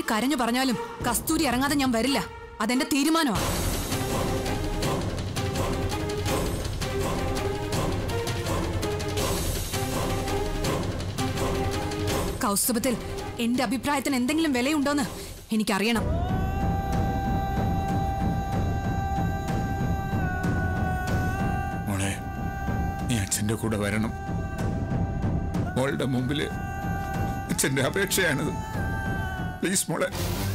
കരഞ്ഞു പറഞ്ഞാലും കസ്തൂരി ഇറങ്ങാതെ ഞാൻ വരില്ല അതെന്റെ തീരുമാനമാണ് കൗസ്തുഭത്തിൽ എന്റെ അഭിപ്രായത്തിന് എന്തെങ്കിലും വിലയുണ്ടോന്ന് എനിക്കറിയണം മോളെ നീ അച്ഛൻ്റെ കൂടെ വരണം മോളുടെ മുമ്പില് അച്ഛൻ്റെ അപേക്ഷയാണിത് പ്ലീസ് മോളെ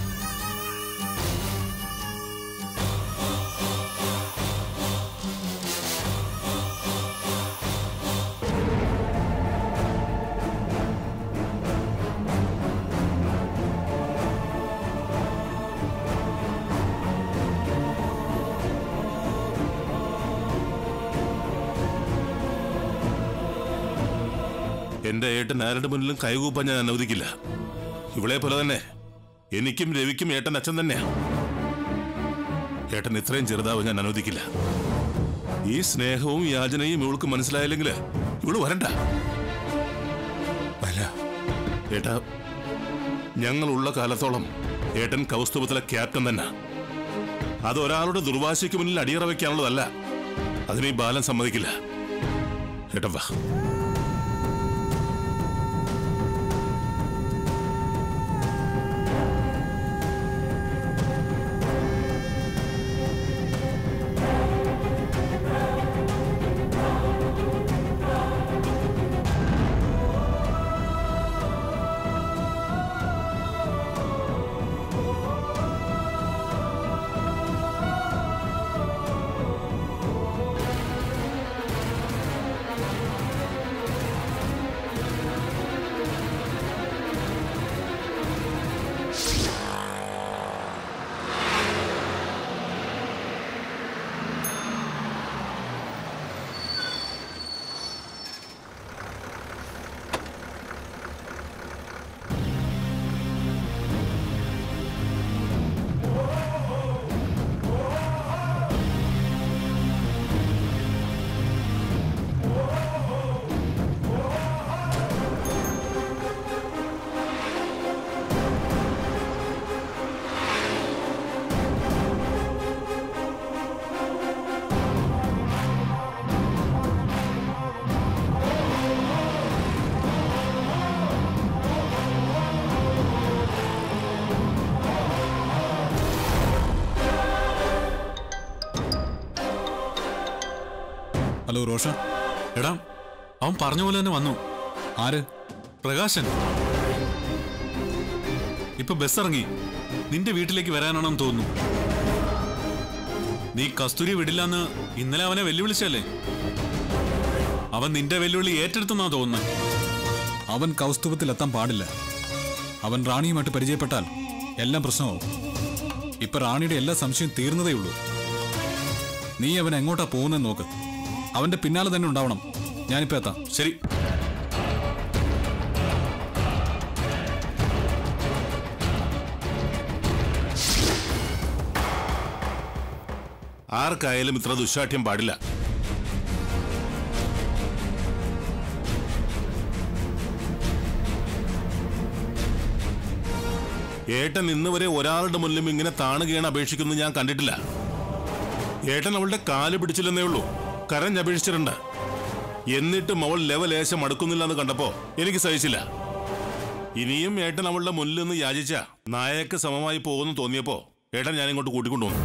എന്റെ ഏട്ടൻ ആരുടെ മുന്നിലും കൈകൂപ്പാൻ ഞാൻ അനുവദിക്കില്ല ഇവളെ പോലെ തന്നെ എനിക്കും രവിക്കും ഏട്ടൻ അച്ഛൻ തന്നെയാ ഏട്ടൻ ഇത്രയും ചെറുതാവും ഞാൻ അനുവദിക്കില്ല ഈ സ്നേഹവും യാചനയും ഇവൾക്ക് മനസ്സിലായില്ലെങ്കിൽ ഇവള് വരണ്ട വല ഏട്ടാ ഞങ്ങളുള്ള കാലത്തോളം ഏട്ടൻ കൗസ്തുഭത്തിലെ ക്യാപ്റ്റൻ തന്നെ അത് ഒരാളുടെ ദുർവാശയ്ക്ക് മുന്നിൽ അടിയറ വയ്ക്കാനുള്ളതല്ല അതിന് ഈ ബാലൻ സമ്മതിക്കില്ല ഏട്ടൻ വാ ഹലോ റോഷ എടാ അവൻ പറഞ്ഞ പോലെ തന്നെ വന്നു ആര് പ്രകാശൻ ഇപ്പൊ ബസ് ഇറങ്ങി നിന്റെ വീട്ടിലേക്ക് വരാനാണെന്ന് തോന്നുന്നു നീ കസ്തൂരി വിടില്ലെന്ന് ഇന്നലെ അവനെ വെല്ലുവിളിച്ചല്ലേ അവൻ നിന്റെ വെല്ലുവിളി ഏറ്റെടുത്തെന്നാ തോന്നുന്നത് അവൻ കൗസ്തുഭത്തിലെത്താൻ പാടില്ല അവൻ റാണിയുമായിട്ട് പരിചയപ്പെട്ടാൽ എല്ലാം പ്രശ്നമാവും ഇപ്പൊ റാണിയുടെ എല്ലാ സംശയം തീർന്നതേ ഉള്ളൂ നീ അവൻ എങ്ങോട്ടാ പോകുന്നെന്ന് നോക്ക് അവന്റെ പിന്നാലെ തന്നെ ഉണ്ടാവണം ഞാനിപ്പോ എത്താം ശരി ആർക്കായാലും ഇത്ര ദുശാഠ്യം പാടില്ല ഏട്ടൻ ഇന്ന് വരെ ഒരാളുടെ മുന്നിലും ഇങ്ങനെ താണുകയാണ് അപേക്ഷിക്കുന്നത് ഞാൻ കണ്ടിട്ടില്ല ഏട്ടൻ അവളുടെ കാല് പിടിച്ചില്ലെന്നേ ഉള്ളൂ കരഞ്ഞപേക്ഷിച്ചിട്ടുണ്ട് എന്നിട്ടും അവൾ ലെവലേശം അടുക്കുന്നില്ല എന്ന് കണ്ടപ്പോ എനിക്ക് സഹിച്ചില്ല ഇനിയും ഏട്ടൻ അവളുടെ മുന്നിൽ നിന്ന് യാചിച്ച നായക്ക് സമമായി പോകുന്നു തോന്നിയപ്പോ ഏട്ടൻ ഞാൻ ഇങ്ങോട്ട് കൂട്ടിക്കൊണ്ടുവന്നു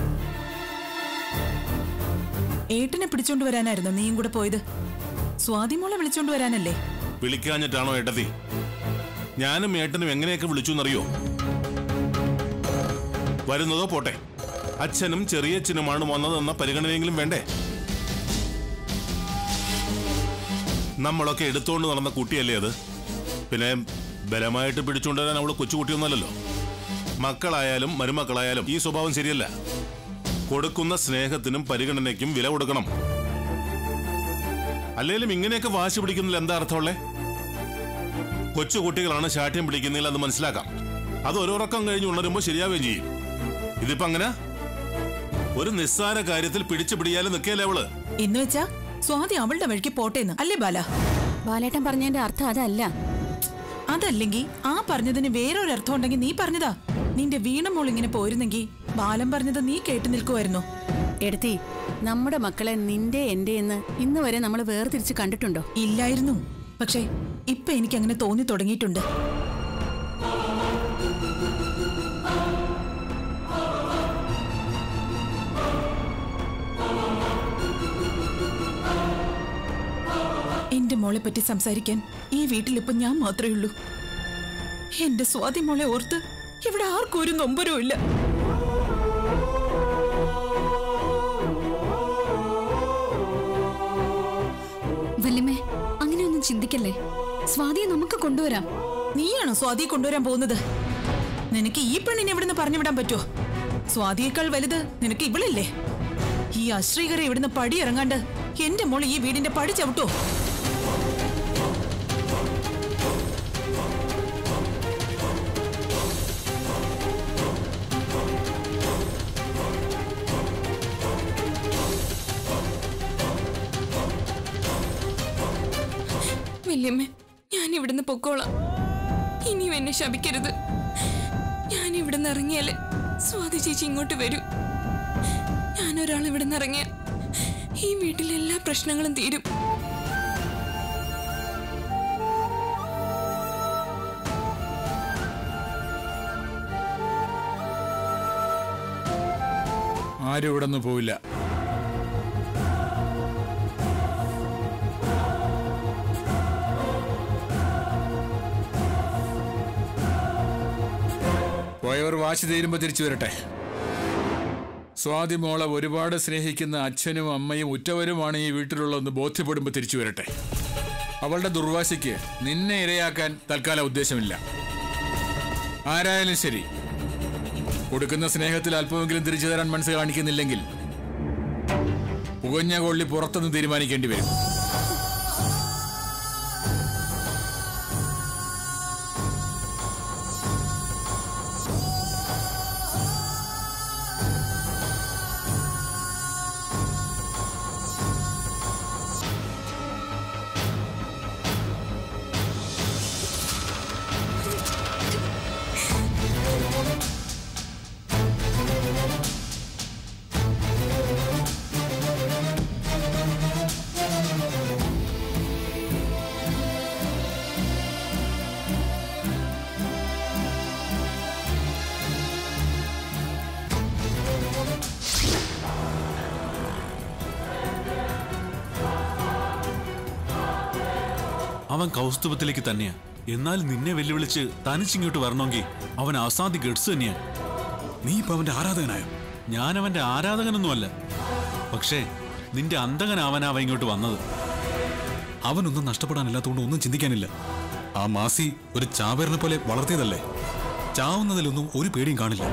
ഏട്ടനെ പിടിച്ചോണ്ട് വരാനായിരുന്നു നീയും കൂടെ പോയത് സ്വാതിമോളെ വിളിച്ചോണ്ട് വരാനല്ലേ വിളിക്കാഞ്ഞിട്ടാണോ ഏട്ടത്തി ഞാനും ഏട്ടനും എങ്ങനെയൊക്കെ വിളിച്ചു എന്നറിയോ വരുന്നതോ പോട്ടെ അച്ഛനും ചെറിയച്ഛനുമാണ് വന്നതെന്ന പരിഗണനയെങ്കിലും വേണ്ടേ നമ്മളൊക്കെ എടുത്തോണ്ട് നടന്ന കുട്ടിയല്ലേ അത് പിന്നെ ബലമായിട്ട് പിടിച്ചുകൊണ്ട് വരാൻ അവള് കൊച്ചുകുട്ടിയൊന്നുമല്ലല്ലോ മക്കളായാലും മരുമക്കളായാലും ഈ സ്വഭാവം ശരിയല്ല കൊടുക്കുന്ന സ്നേഹത്തിനും പരിഗണനയ്ക്കും വില കൊടുക്കണം അല്ലെങ്കിലും ഇങ്ങനെയൊക്കെ വാശി പിടിക്കുന്നതിൽ എന്താ അർത്ഥമുള്ളേ കൊച്ചു കുട്ടികളാണ് ശാഠ്യം പിടിക്കുന്നതിൽ അത് മനസ്സിലാക്കാം അത് ഒരോറക്കം കഴിഞ്ഞ് ഉണരുമ്പോൾ ശരിയാവുകയും ചെയ്യും ഇതിപ്പോ അങ്ങനെ ഒരു നിസ്സാര കാര്യത്തിൽ പിടിച്ചു പിടിയാലും നിൽക്കല്ലേ അവള് എന്ന് വെച്ചാ സ്വാതി അവളുടെ വഴിക്ക് പോട്ടേന്ന് അല്ലേ ബാല ബാലേട്ടൻ പറഞ്ഞതിന്റെ അർത്ഥം അതല്ല അതല്ലെങ്കിൽ ആ പറഞ്ഞതിന് വേറൊരർത്ഥം ഉണ്ടെങ്കിൽ നീ പറഞ്ഞതാ നിന്റെ വീണമോൾ ഇങ്ങനെ പോയിരുന്നെങ്കി ബാലൻ പറഞ്ഞത് നീ കേട്ടു നിൽക്കുമായിരുന്നോ എടുത്തി നമ്മുടെ മക്കളെ നിന്റെ എന്റെ എന്ന് ഇന്ന് വരെ നമ്മൾ വേർതിരിച്ച് കണ്ടിട്ടുണ്ടോ ഇല്ലായിരുന്നു പക്ഷേ ഇപ്പൊ എനിക്ക് അങ്ങനെ തോന്നി തുടങ്ങിയിട്ടുണ്ട് എന്റെ മോളെ പറ്റി സംസാരിക്കാൻ ഈ വീട്ടിൽ ഇപ്പൊ ഞാൻ മാത്രമേ ഉള്ളൂ എന്റെ സ്വാതി മോളെ ഓർത്ത് ഇവിടെ ആർക്കും ഒരു നൊമ്പരവും ഇല്ല വല്യമ്മേ അങ്ങനെയൊന്നും ചിന്തിക്കല്ലേ സ്വാതിയെ നമുക്ക് കൊണ്ടുവരാം നീയാണോ സ്വാതിയെ കൊണ്ടുവരാൻ പോകുന്നത് നിനക്ക് ഈ പെണ്ണിനെ ഇവിടുന്ന് പറഞ്ഞു വിടാൻ പറ്റുമോ സ്വാതിയേക്കാൾ വലുത് നിനക്ക് ഇവളില്ലേ ഈ അശ്രീകര ഇവിടുന്ന് പടി ഇറങ്ങാണ്ട് എന്റെ മോൾ ഈ വീടിന്റെ പടി ചവിട്ടോ വല്യമ്മേ ഞാൻ ഇവിടുന്ന് പൊക്കോളാം ഇനിയും എന്നെ ശപിക്കരുത് ഞാൻ ഇവിടുന്ന് ഇറങ്ങിയാല് സ്വാതി ചേച്ചി ഇങ്ങോട്ട് വരൂ ഞാൻ ഒരാൾ ഇവിടുന്ന് ഇറങ്ങിയ ഈ വീട്ടിലെ എല്ലാ പ്രശ്നങ്ങളും തീരും ആരും ഇവിടെ നിന്ന് പോവില്ല പോയവർ വാശി തീരുമ്പോൾ തിരിച്ചു വരട്ടെ സ്വാതി മോളെ ഒരുപാട് സ്നേഹിക്കുന്ന അച്ഛനും അമ്മയും ഉറ്റവരുമാണ് ഈ വീട്ടിലുള്ളതെന്ന് ബോധ്യപ്പെടുമ്പോൾ തിരിച്ചു വരട്ടെ അവളുടെ ദുർവാശിക്ക് നിന്നെ ഇരയാക്കാൻ തൽക്കാലം ഉദ്ദേശമില്ല ആരായാലും ശരി കൊടുക്കുന്ന സ്നേഹത്തിൽ അല്പമെങ്കിലും തിരിച്ചു തരാൻ മനസ്സ് കാണിക്കുന്നില്ലെങ്കിൽ പുകഞ്ഞ കൊള്ളി പുറത്തുനിന്ന് തീരുമാനിക്കേണ്ടി വരും അവൻ കൗസ്തുഭത്തിലേക്ക് തന്നെയാ എന്നാൽ നിന്നെ വെല്ലുവിളിച്ച് തനിച്ചിങ്ങോട്ട് വരണമെങ്കിൽ അവൻ അസാധ്യ ഗഡ്സ് തന്നെയാ നീ ഇപ്പൊ അവന്റെ ആരാധകനായോ ഞാൻ അവന്റെ ആരാധകനൊന്നുമല്ല പക്ഷേ നിന്റെ അന്തകനാവാനാവ ഇങ്ങോട്ട് വന്നത് അവനൊന്നും നഷ്ടപ്പെടാനില്ലാത്തതുകൊണ്ട് ഒന്നും ചിന്തിക്കാനില്ല ആ മാസി ഒരു ചാവേറിനെ പോലെ വളർത്തിയതല്ലേ ചാവുന്നതിലൊന്നും ഒരു പേടിയും കാണില്ല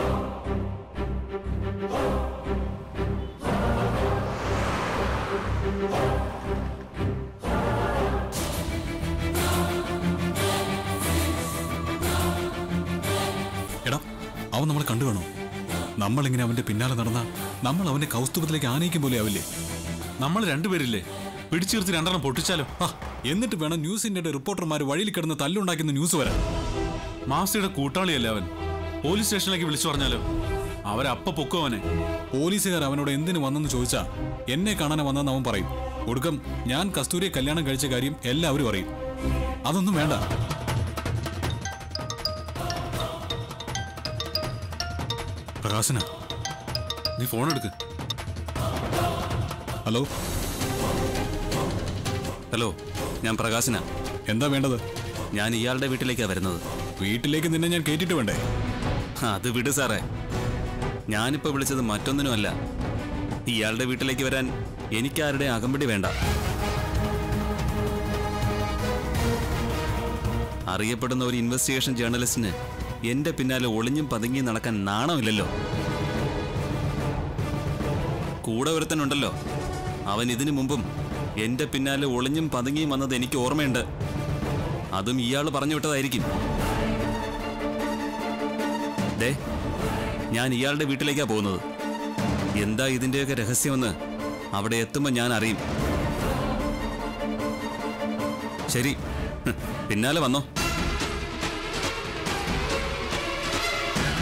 എടാ അവൻ നമ്മളെ കണ്ടു കാണോ നമ്മളിങ്ങനെ അവന്റെ പിന്നാലെ നടന്ന നമ്മൾ അവന്റെ കൗസ്തുഭത്തിലേക്ക് ആനയിക്കും പോലെ ആവില്ലേ നമ്മൾ രണ്ടുപേരില്ലേ പിടിച്ചു നിർത്തി രണ്ടെണ്ണം പൊട്ടിച്ചാലോ ആ എന്നിട്ട് വേണം ന്യൂസ് ഇന്ത്യയുടെ റിപ്പോർട്ടർമാർ വഴിയിൽ കിടന്ന് തല്ലുണ്ടാക്കുന്ന ന്യൂസ് വരാൻ മാസിയുടെ കൂട്ടാളിയല്ലേ അവൻ പോലീസ് സ്റ്റേഷനിലേക്ക് വിളിച്ചു പറഞ്ഞാലോ അവരപ്പ പൊക്കും അവനെ പോലീസുകാർ അവനോട് എന്തിനു വന്നെന്ന് ചോദിച്ചാ എന്നെ കാണാൻ വന്നെന്ന് അവൻ പറയും ഒടുക്കം ഞാൻ കസ്തൂരിയെ കല്യാണം കഴിച്ച കാര്യം എല്ലാവരും അറിയും അതൊന്നും വേണ്ട പ്രകാശന നീ ഫോൺ എടുക്ക് ഹലോ ഹലോ ഞാൻ പ്രകാശന എന്താ വേണ്ടത് ഞാൻ ഇയാളുടെ വീട്ടിലേക്കാണ് വരുന്നത് വീട്ടിലേക്ക് നിന്നെ ഞാൻ കേട്ടിട്ട് വേണ്ടേ അത് വിട് സാറേ ഞാനിപ്പോൾ വിളിച്ചത് മറ്റൊന്നിനുമല്ല ഇയാളുടെ വീട്ടിലേക്ക് വരാൻ എനിക്കാരുടെ അകമ്പടി വേണ്ട അറിയപ്പെടുന്ന ഒരു ഇൻവെസ്റ്റിഗേഷൻ ജേർണലിസ്റ്റിന് എന്റെ പിന്നാലെ ഒളിഞ്ഞും പതുങ്ങിയും നടക്കാൻ നാണമില്ലല്ലോ കൂടെ ഒരുത്തനുണ്ടല്ലോ അവൻ ഇതിനു മുമ്പും എന്റെ പിന്നാലെ ഒളിഞ്ഞും പതുങ്ങിയും വന്നത് എനിക്ക് ഓർമ്മയുണ്ട് അതും ഇയാൾ പറഞ്ഞു വിട്ടതായിരിക്കും ദേ ഞാൻ ഇയാളുടെ വീട്ടിലേക്കാ പോകുന്നത് എന്താ ഇതിന്റെയൊക്കെ രഹസ്യമെന്ന് അവിടെ എത്തുമ്പോൾ ഞാൻ അറിയും ശരി ഹ്, പിന്നാലെ വന്നോ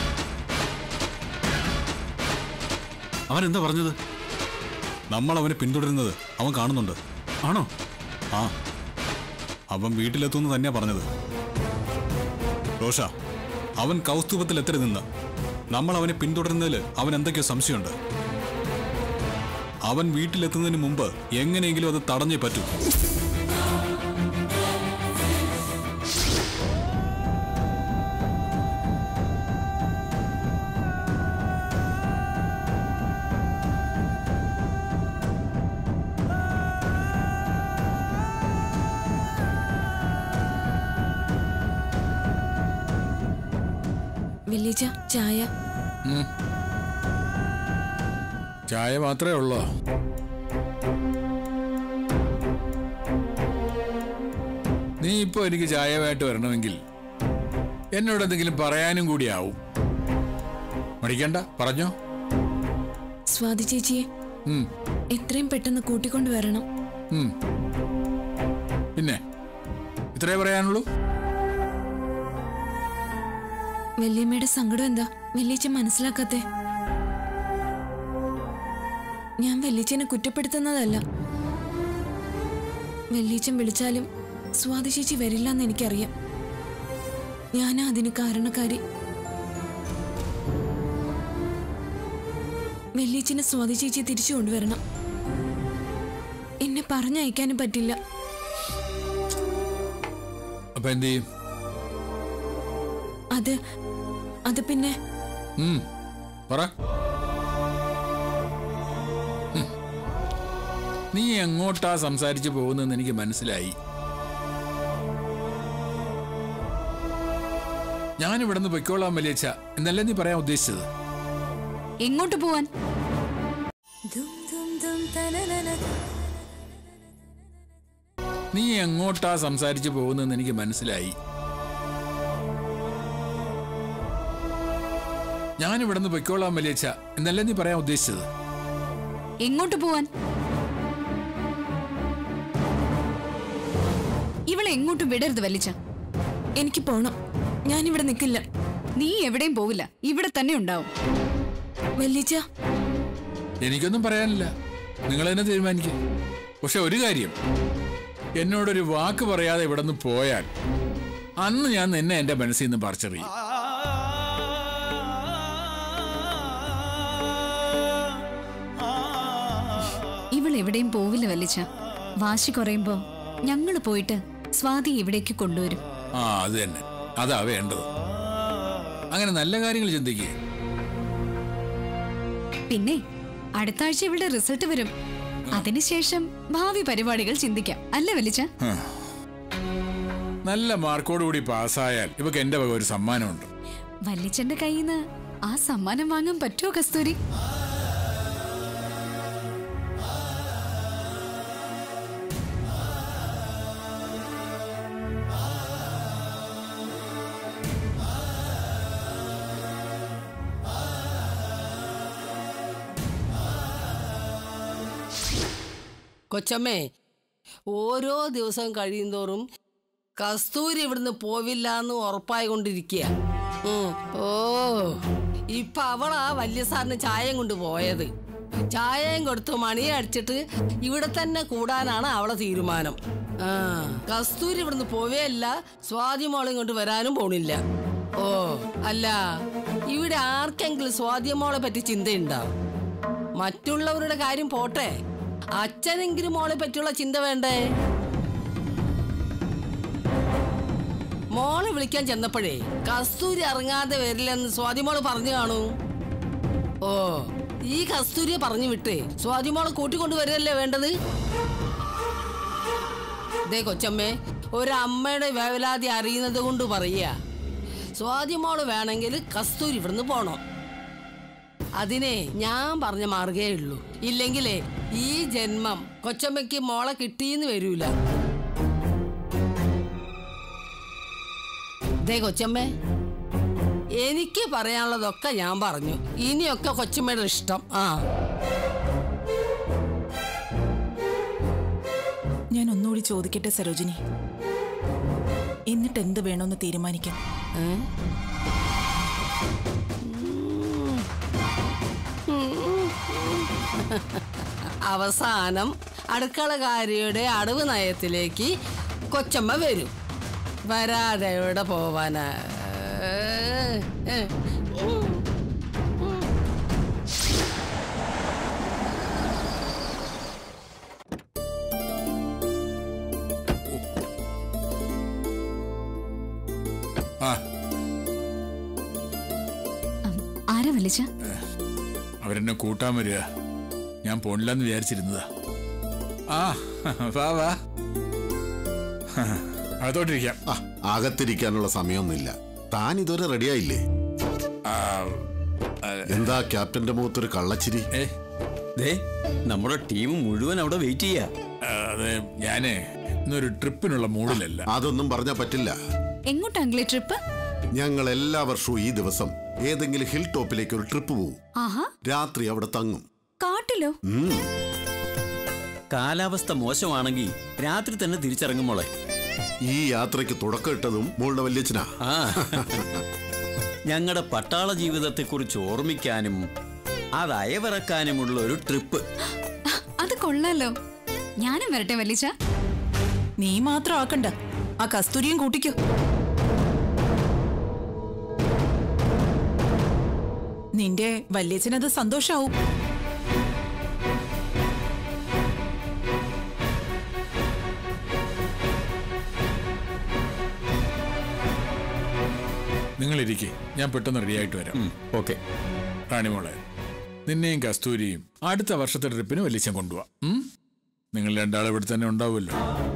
അവൻ എന്താ പറഞ്ഞത് നമ്മൾ അവനെ പിന്തുടരുന്നത് അവൻ കാണുന്നുണ്ട് ആണോ ആ അവൻ വീട്ടിലെത്തുമെന്ന് തന്നെയാ പറഞ്ഞത് റോഷ അവൻ കൗസ്തുഭത്തിൽ എത്ര നിന്ന് നമ്മൾ അവനെ പിന്തുടരുന്നതിൽ അവൻ എന്തൊക്കെയോ സംശയമുണ്ട് അവൻ വീട്ടിലെത്തുന്നതിന് മുമ്പ് എങ്ങനെയെങ്കിലും അത് തടഞ്ഞേ പറ്റൂ വലിയച്ച ചായ ചായ മാത്രമേ ഉള്ളോ നീ ഇപ്പൊ എനിക്ക് ചായമായിട്ട് വരണമെങ്കിൽ എന്നോട് എന്തെങ്കിലും പറയാനും കൂടിയാവും മടിക്കണ്ട പറഞ്ഞോ സ്വാതി ചേച്ചിയെ ഉം, എത്രയും പെട്ടെന്ന് കൂട്ടിക്കൊണ്ട് വരണം ഉം. പിന്നെ ഇത്രേ പറയാനുള്ളൂ വല്യമ്മയുടെ സങ്കടം എന്താ വല്യച്ഛൻ മനസ്സിലാക്കാത്തെ ഞാൻ വല്യച്ഛനെ കുറ്റപ്പെടുത്തുന്നതല്ല വല്യച്ഛൻ വിളിച്ചാലും സ്വാതി ചേച്ചി വരില്ലെന്ന് എനിക്കറിയാം ഞാനാ അതിന് കാരണക്കാരി വല്യച്ഛനെ സ്വാതി ചേച്ചി തിരിച്ചു കൊണ്ടുവരണം എന്നെ പറഞ്ഞയക്കാനും പറ്റില്ല അപ്പൊ എന്ത് ചെയ്യും അത് അത് പിന്നെ ഉം, പറ ഉം. നീ എങ്ങോട്ടാ സംസാരിച്ചു പോകുന്നതെന്ന് എനിക്ക് മനസ്സിലായി ഞാൻ ഇവിടുന്ന് പൊയ്ക്കോളാൻ വലിയച്ച എന്നല്ലേ നീ പറയാൻ ഉദ്ദേശിച്ചത് എങ്ങോട്ട് പോവാൻ നീ എങ്ങോട്ടാ സംസാരിച്ചു പോകുന്നതെന്ന് എനിക്ക് മനസ്സിലായി ഞാൻ ഇവിടുന്ന് പൊയ്ക്കോളാൻ വലിയച്ച എന്നല്ലേ നീ പറയാൻ ഉദ്ദേശിച്ചത് എങ്ങോട്ട് പോവാൻ ഇവളെ എങ്ങോട്ടും വിടരുത് വലിച്ച എനിക്ക് പോണം ഞാനിവിടെ നിൽക്കില്ല നീ എവിടെയും പോവില്ല ഇവിടെ തന്നെ ഉണ്ടാവും വല്യച്ച എനിക്കൊന്നും പറയാനില്ല നിങ്ങൾ തന്നെ തീരുമാനിക്കും പക്ഷെ ഒരു കാര്യം എന്നോടൊരു വാക്ക് പറയാതെ ഇവിടെ നിന്ന് പോയാൽ അന്ന് ഞാൻ നിന്നെ എന്റെ മനസ്സിൽ നിന്ന് പറിച്ചെറിയും ഇവൾ എവിടെയും പോവില്ല വലിച്ച വാശി കുറയുമ്പോ ഞങ്ങള് പോയിട്ട് സ്വാതി ഇവിടേക്ക് കൊണ്ടുവരും ആ അത് തന്നെ അതാ വേണ്ടത് അങ്ങനെ നല്ല കാര്യങ്ങൾ ചിന്തിക്കുക പിന്നെ അടുത്ത ആഴ്ച ഇവളുടെ റിസൾട്ട് വരും അതിനുശേഷം ഭാവി പരിപാടികൾ ചിന്തിക്കാം അല്ലേ വലിച്ച നല്ല മാർക്കോടുകൂടി പാസ്സായാൽ ഇവക്ക് എന്റെ വക ഒരു സമ്മാനമുണ്ട് വല്ലിച്ചന്റെ കയ്യിൽ നിന്ന് ആ സമ്മാനം വാങ്ങാൻ പറ്റുമോ കസ്തൂരി കൊച്ചമ്മേ ഓരോ ദിവസം കഴിയുന്തോറും കസ്തൂരി ഇവിടുന്ന് പോവില്ല എന്ന് ഉറപ്പായിക്കൊണ്ടിരിക്കുക ഓ ഇപ്പൊ അവളാ വലിയ സാറിന് ചായയും കൊണ്ട് പോയത് ചായയും കൊടുത്ത് മണിയെ അടിച്ചിട്ട് ഇവിടെ തന്നെ കൂടാനാണ് അവളെ തീരുമാനം ആ കസ്തൂരി ഇവിടുന്ന് പോവേയല്ല സ്വാതി മോളെ കൊണ്ട് വരാനും പോണില്ല ഓ അല്ല ഇവിടെ ആർക്കെങ്കിലും സ്വാതി മോളെ പറ്റി ചിന്തയുണ്ടാവും മറ്റുള്ളവരുടെ കാര്യം പോട്ടെ അച്ഛനെങ്കിലും മോളെ പറ്റിയുള്ള ചിന്ത വേണ്ടേ മോളെ വിളിക്കാൻ ചെന്നപ്പോഴേ കസ്തൂരി ഇറങ്ങാതെ വരില്ലെന്ന് സ്വാതിമോള് പറഞ്ഞു കാണൂ ഓ ഈ കസ്തൂരിയെ പറഞ്ഞു വിട്ടേ സ്വാതിമോളെ കൂട്ടിക്കൊണ്ട് വരികയല്ലേ വേണ്ടത് ദേ കൊച്ചമ്മേ ഒരമ്മയുടെ വേവലാതി അറിയുന്നത് കൊണ്ട് പറയുക സ്വാതിമോള് വേണമെങ്കിൽ കസ്തൂരി ഇവിടുന്ന് പോണം അതിനെ ഞാൻ പറഞ്ഞ മാർഗേ ഉള്ളൂ ഇല്ലെങ്കിലേ ഈ ജന്മം കൊച്ചമ്മയ്ക്ക് മോളെ കിട്ടിയെന്ന് വരൂല ദേ കൊച്ചമ്മേ എനിക്ക് പറയാനുള്ളതൊക്കെ ഞാൻ പറഞ്ഞു ഇനിയൊക്കെ കൊച്ചമ്മയുടെ ഇഷ്ടം ആ ഞാൻ ഒന്നുകൂടി ചോദിക്കട്ടെ സരോജിനി എന്നിട്ട് എന്ത് വേണമെന്ന് തീരുമാനിക്കാം ഏ? അവസാനം അടുക്കളകാരിയുടെ അടവ് നയത്തിലേക്ക് കൊച്ചമ്മ വരും വരാതെ എവിടെ പോവാനാ ഏ, ഏ. ആ ആരാ വലിച്ച അവരെന്നെ കൂട്ടാൻ വരിക ഞാൻ പോണില്ലെന്ന് വിചാരിച്ചിരുന്നതാ ആ വാ വാ അതോട്ടിരിക്കാം ആ അകത്തിരിക്കാനുള്ള സമയമൊന്നുമില്ല താൻ ഇതുവരെ റെഡിയായില്ലേ എന്താ ക്യാപ്റ്റന്റെ മുഖത്തൊരു കള്ളച്ചിരി ഏ ദേ നമ്മുടെ ടീം മുഴുവൻ അവിടെ വെയിറ്റ് ചെയ്യാ ആ, അതെ ഞാനേ ഇന്നൊരു ട്രിപ്പിനുള്ള മൂഡിലല്ല അതൊന്നും പറഞ്ഞാ പറ്റില്ല എങ്ങോട്ടാ അങ്കിളെ ട്രിപ്പ് ഞങ്ങൾ എല്ലാ വർഷവും ഈ ദിവസം ഏതെങ്കിലും ഹിൽ ടോപ്പിലേക്ക് ഒരു ട്രിപ്പ് പോവും ആഹാ രാത്രി അവിടെ തങ്ങും കാട്ടിലോ ഉം. കാലാവസ്ഥ മോശമാണെങ്കിൽ രാത്രി തന്നെ തിരിച്ചിറങ്ങും മോളെ ഈ യാത്രയ്ക്ക് തുടക്കമിട്ടതും മോളുടെ വല്യച്ഛനാ ആ ഞങ്ങളുടെ പട്ടാള ജീവിതത്തെക്കുറിച്ച് ഓർമ്മിക്കാനും അത് അയവിറക്കാനുമുള്ള ഒരു ട്രിപ്പ് അത് കൊള്ളാലോ ഞാനും വരട്ടെ വലിച്ച നീ മാത്രം ആക്കണ്ട ആ കസ്തൂരിയും കൂട്ടിക്കോ നിന്റെ വല്യച്ഛനത് സന്തോഷാവും നിങ്ങളിരിക്കെ ഞാൻ പെട്ടെന്ന് റെഡി ആയിട്ട് വരാം ഓക്കെ റാണിമോളെ നിന്നെയും കസ്തൂരിയും അടുത്ത വർഷത്തെ ട്രിപ്പിന് വലിച്ചം കൊണ്ടുപോവാം ഉം? നിങ്ങൾ രണ്ടാളും ഇവിടെ തന്നെ ഉണ്ടാവുമല്ലോ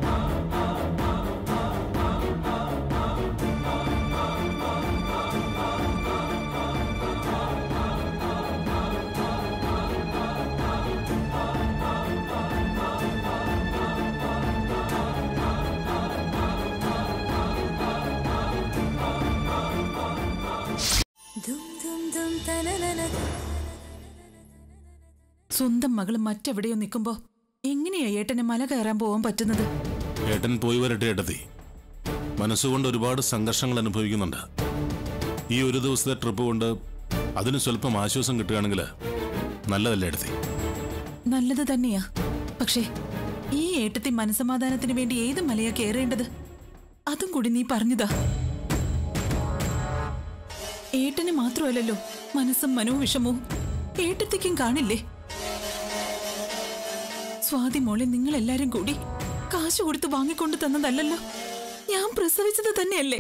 സ്വന്തം മകള് മറ്റെവിടെയോ നിൽക്കുമ്പോ എങ്ങനെയാ ഏട്ടന് മല കയറാൻ പോവാൻ പറ്റുന്നത് ഏട്ടൻ പോയി വരട്ടെ ഏട്ടത്തി മനസ്സുകൊണ്ട് ഒരുപാട് സംഘർഷങ്ങൾ അനുഭവിക്കുന്നുണ്ട് ഈ ഒരു ദിവസത്തെ ട്രിപ്പ് കൊണ്ട് അതിന് സ്വല്പം ആശ്വാസം കിട്ടുകയാണെങ്കിൽ നല്ലതല്ലേ ഏട്ടത്തി നല്ലത് തന്നെയാ പക്ഷേ ഈ ഏട്ടത്തി മനസമാധാനത്തിന് വേണ്ടി ഏത് മലയാ കയറേണ്ടത് അതും കൂടി നീ പറഞ്ഞതാ ഏട്ടന് മാത്രമല്ലല്ലോ മനസ്സും മനോവിഷമവും ഏട്ടത്തിക്കും കാണില്ലേ സ്വാതി മോളെ നിങ്ങൾ എല്ലാരും കൂടി കാശ് കൊടുത്ത് വാങ്ങിക്കൊണ്ട് തന്നതല്ലല്ലോ ഞാൻ പ്രസവിച്ചത് തന്നെയല്ലേ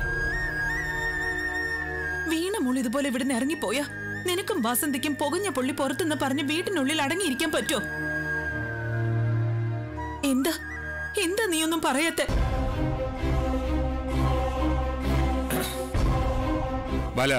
വീണ മോൾ ഇതുപോലെ ഇവിടുന്ന് ഇറങ്ങിപ്പോയാ നിനക്കും വാസന്തിക്കും പുകഞ്ഞ പൊള്ളി പുറത്തുനിന്ന് പറഞ്ഞ് വീട്ടിനുള്ളിൽ അടങ്ങിയിരിക്കാൻ പറ്റോ എന്താ എന്താ നീയൊന്നും പറയാത്തെ ബാല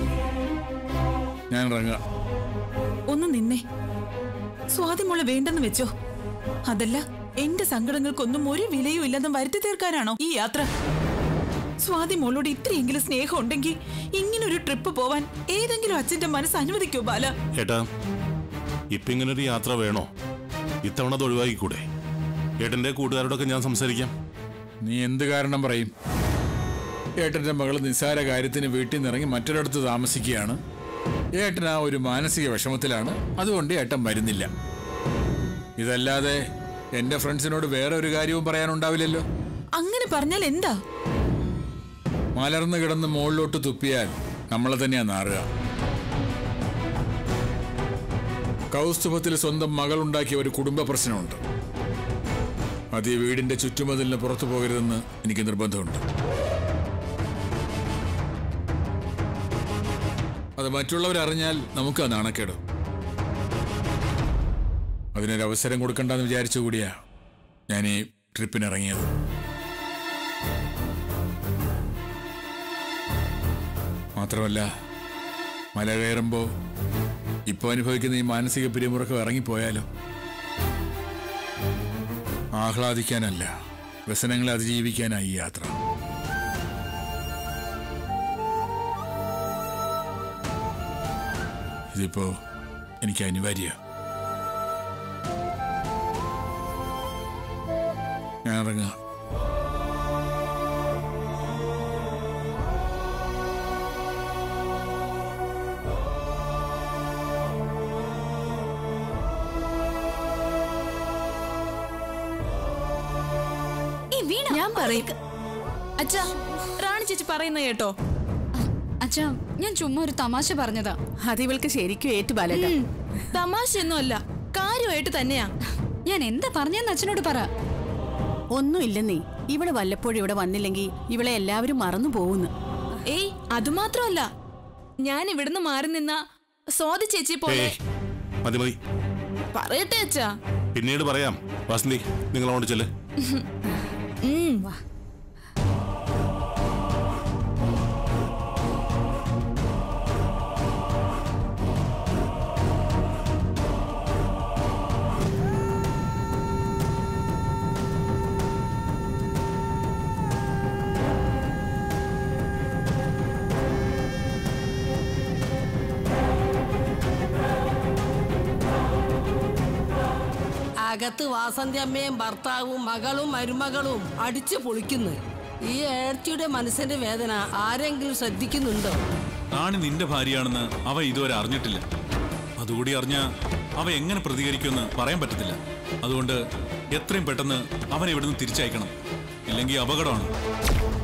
ഞാൻ ഇറങ്ങാം ഒന്ന് നിന്നേ സ്വാതി മോളെ വേണ്ടെന്ന് വെച്ചോ അതല്ല എന്റെ സങ്കടങ്ങൾക്കൊന്നും ഒരു വിലയും ഇല്ലെന്ന് വരുത്തി തീർക്കാനാണോ ഈ യാത്ര സ്വാതി മോളോട് ഇത്രയെങ്കിലും സ്നേഹം ഉണ്ടെങ്കിൽ ഇങ്ങനൊരു ട്രിപ്പ് പോവാൻ ഏതെങ്കിലും അച്ഛന്റെ മനസ്സ് അനുവദിക്കോ ബാല ഏട്ടാ ഇപ്പൊ ഇങ്ങനൊരു യാത്ര വേണോ ഇത്തവണ അത് ഒഴിവാക്കിക്കൂടെ ഏട്ടന്റെ കൂട്ടുകാരോടൊക്കെ ഞാൻ സംസാരിക്കാം നീ എന്ത് കാരണം പറയും ഏട്ടന്റെ മകള് നിസ്സാര കാര്യത്തിന് വീട്ടിൽ നിന്ന് ഇറങ്ങി മറ്റൊരിടത്ത് താമസിക്കുകയാണ് ഏട്ടൻ ആ ഒരു മാനസിക വിഷമത്തിലാണ് അതുകൊണ്ട് ഏട്ടൻ വരുന്നില്ല ഇതല്ലാതെ എന്റെ ഫ്രണ്ട്സിനോട് വേറെ ഒരു കാര്യവും പറയാനുണ്ടാവില്ലല്ലോ അങ്ങനെ പറഞ്ഞാൽ എന്താ മലർന്നു കിടന്ന് മുകളിലോട്ട് തുപ്പിയാൽ നമ്മളെ തന്നെയാ നാറുക കൗസ്തുഭത്തിൽ സ്വന്തം മകളുണ്ടാക്കിയ ഒരു കുടുംബ പ്രശ്നമുണ്ട് അത് ഈ വീടിന്റെ ചുറ്റുമതിലിന് പുറത്തു പോകരുതെന്ന് എനിക്ക് നിർബന്ധമുണ്ട് അത് മറ്റുള്ളവരറിഞ്ഞാൽ നമുക്ക് ആ നാണക്കേട് അതിനൊരു അവസരം കൊടുക്കണ്ടെന്ന് വിചാരിച്ചു കൂടിയാ ഞാൻ ഈ ട്രിപ്പിന് ഇറങ്ങിയത് മാത്രമല്ല മല കയറുമ്പോൾ ഇപ്പോൾ അനുഭവിക്കുന്ന ഈ മാനസിക പിരിമുറുക്കം ഇറങ്ങിപ്പോയാലോ ആഹ്ലാദിക്കാനല്ല വ്യസനങ്ങളെ അതിജീവിക്കാനായി ഈ യാത്ര ഇതിപ്പോ എനിക്ക് അനിവാര്യ ഞാൻ ഇറങ്ങാം വീണ ഞാൻ പറയും അച്ഛാ റാണി ചേച്ചി പറയുന്ന കേട്ടോ അച്ഛാ ഞാൻ ചുമ്മാ ഒരു തമാശ പറഞ്ഞതാ അത് ഇവൾക്ക് ശരിക്കും ഏറ്റു ബാലേട്ട തമാശയൊന്നുമല്ല കാര്യമായിട്ട് തന്നെയാ ഞാൻ എന്താ പറഞ്ഞെന്ന് അച്ഛനോട് പറ ഒന്നുമില്ലെന്നേ ഇവള് വല്ലപ്പോഴും ഇവിടെ വന്നില്ലെങ്കിൽ ഇവളെ എല്ലാവരും മറന്നു പോകുന്നു ഏയ് അതുമാത്രമല്ല ഞാൻ ഇവിടുന്ന് മാറി നിന്ന സ്വാതി ചേച്ചി പോലെ ഏയ് മതി മതി പറയട്ടെ അച്ഛാ പിന്നീട് പറയാം വസന്തി നിങ്ങൾ അങ്ങോട്ട് ചെല്ല് ഉം. അകത്ത് വാസന്തി അമ്മയും ഭർത്താവും മകളും മരുമകളും അടിച്ചു പൊളിക്കുന്നു ഈ ഏഴ്ചയുടെ മനസ്സിന്റെ വേദന ആരെങ്കിലും ശ്രദ്ധിക്കുന്നുണ്ടോ റാണി നിന്റെ ഭാര്യയാണെന്ന് അവ ഇതുവരെ അറിഞ്ഞിട്ടില്ല അതുകൂടി അറിഞ്ഞ അവ എങ്ങനെ പ്രതികരിക്കുമെന്ന് പറയാൻ പറ്റത്തില്ല അതുകൊണ്ട് എത്രയും പെട്ടെന്ന് അവനെ ഇവിടുന്ന് തിരിച്ചയക്കണം ഇല്ലെങ്കിൽ അപകടമാണ്